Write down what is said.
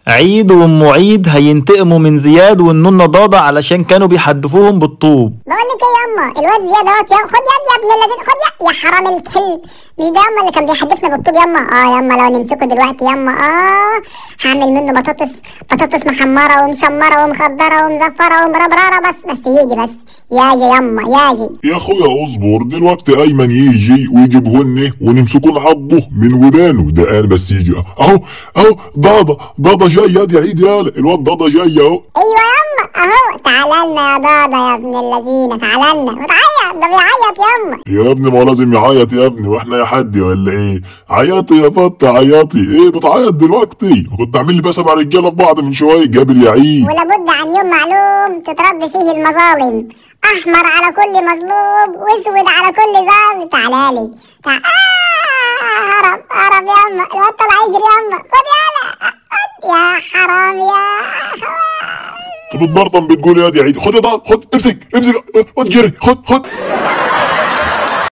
عيد وام عيد هينتقموا من زياد والنونة ضاضة علشان كانوا بيحدفوهم بالطوب بقول لك ايه ياما الواد زياد اهوت يا خد يا يا ابن الذين خد يا يا حرام الكلب مش ده ياما اللي كان بيحدفنا بالطوب ياما اه ياما لو نمسكه دلوقتي ياما اه هعمل منه بطاطس بطاطس محمره ومشمره ومخضره ومزفره ومربرره بس بس يجي بس ياجي ياما ياجي يا اخويا اصبر دلوقتي ايمن يجي ويجيبهن ونمسكوا نعضه من ودانه ده قال بس يجي اهو اهو ضاضة ضاضة جاي يا دي عيد يالا الواد ضاضة جاي اهو ايوه ياما اهو تعالى لنا يا ضاضة يا ابن الذين تعالى لنا وتعيط ده بيعيط ياما يا ابني ما هو لازم يعيط يا ابني واحنا يا حد ولا ايه عيطي يا فطة عيطي ايه بتعيط دلوقتي كنت عامل لي بقى سبع رجاله في بعض من شويه جابر يا عيد ولابد عن يوم معلوم تترد فيه المظالم احمر على كل مظلوم واسود على كل ظالم تعالى لي تع... آه هرب هرب ياما الواد طلع يجري ياما خد يالا خد يا حرام يا انت بتبرطم بتقول يا دي عيد خد يا ضاض خد امسك امسك خد جري خد خد